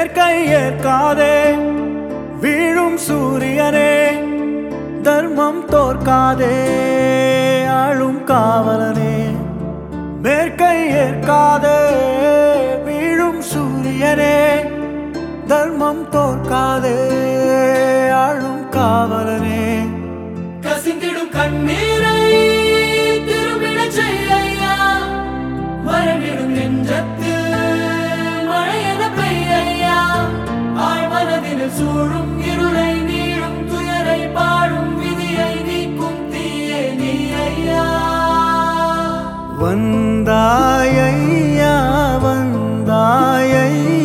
மேற்கை ஏற்காதே வீழும் சூரியனே தர்மம் தோற்காதே ஆளும் காவலனே மேற்கை ஏற்காதே வீழும் சூரியனே தர்மம் தோற்காதே ஆளும் காவலனே கசிந்திடும் கண்ணீரை திரும்பிடச் செய்யா மரணிடும் நெஞ்சத்தில் மழையென பெய்யா ஆழ்மனதில் சூழும் இருளை நீளும் துயரை பாடும் விதியை நீக்கும் தீயே நீ ஐயா வந்தாயையா வந்தாயையா